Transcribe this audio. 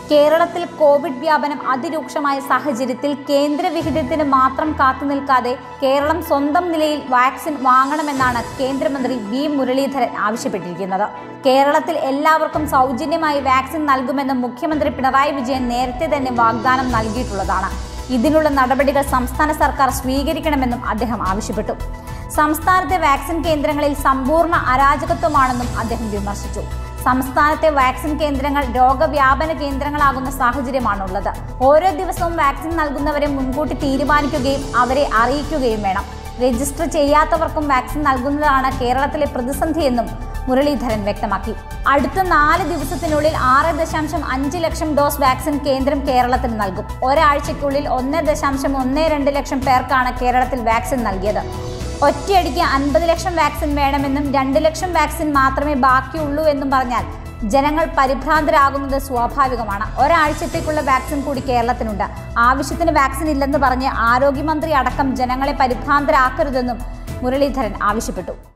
കേരളത്തിൽ കോവിഡ് വ്യാപനം അതിരൂക്ഷമായ സാഹചര്യത്തിൽ കേന്ദ്ര വിഹിതത്തിന് മാത്രം കാത്തുനിൽക്കാതെ കേരളം സ്വന്തം നിലയിൽ വാക്സിൻ വാങ്ങണമെന്നാണ് കേന്ദ്രമന്ത്രി വി മുരളീധരൻ ആവശ്യപ്പെട്ടിരിക്കുന്നത് കേരളത്തിൽ എല്ലാവർക്കും സൗജന്യമായി വാക്സിൻ നൽകുമെന്ന് മുഖ്യമന്ത്രി പിണറായി വിജയൻ നേരത്തെ തന്നെ വാഗ്ദാനം നൽകിയിട്ടുള്ളതാണ് ഇതിനുള്ള നടപടികൾ സംസ്ഥാന സർക്കാർ സ്വീകരിക്കണമെന്നും അദ്ദേഹം ആവശ്യപ്പെട്ടു സംസ്ഥാനത്തെ വാക്സിൻ കേന്ദ്രങ്ങളിൽ സമ്പൂർണ്ണ അരാജകത്വമാണെന്നും അദ്ദേഹം വിമർശിച്ചു സംസ്ഥാനത്തെ വാക്സിൻ കേന്ദ്രങ്ങൾ രോഗവ്യാപന കേന്ദ്രങ്ങളാകുന്ന സാഹചര്യമാണുള്ളത് ഓരോ ദിവസവും വാക്സിൻ നൽകുന്നവരെ മുൻകൂട്ടി തീരുമാനിക്കുകയും അവരെ അറിയിക്കുകയും വേണം രജിസ്റ്റർ ചെയ്യാത്തവർക്കും വാക്സിൻ നൽകുന്നതാണ് കേരളത്തിലെ പ്രതിസന്ധിയെന്നും മുരളീധരൻ വ്യക്തമാക്കി അടുത്ത നാല് ദിവസത്തിനുള്ളിൽ ആറ് ദശാംശം അഞ്ച് ലക്ഷം ഡോസ് വാക്സിൻ കേന്ദ്രം കേരളത്തിന് നൽകും ഒരാഴ്ചയ്ക്കുള്ളിൽ ഒന്ന് ദശാംശം ഒന്ന് രണ്ട് ലക്ഷം പേർക്കാണ് കേരളത്തിൽ വാക്സിൻ നൽകിയത് ഒറ്റയടിക്ക് അൻപത് ലക്ഷം വാക്സിൻ വേണമെന്നും രണ്ട് ലക്ഷം വാക്സിൻ മാത്രമേ ബാക്കിയുള്ളൂ എന്നും പറഞ്ഞാൽ ജനങ്ങൾ പരിഭ്രാന്തരാകുന്നത് സ്വാഭാവികമാണ് ഒരാഴ്ചത്തേക്കുള്ള വാക്സിൻ കൂടി കേരളത്തിനുണ്ട് ആവശ്യത്തിന് വാക്സിൻ ഇല്ലെന്ന് പറഞ്ഞ് ആരോഗ്യമന്ത്രി അടക്കം ജനങ്ങളെ പരിഭ്രാന്തരാക്കരുതെന്നും മുരളീധരൻ ആവശ്യപ്പെട്ടു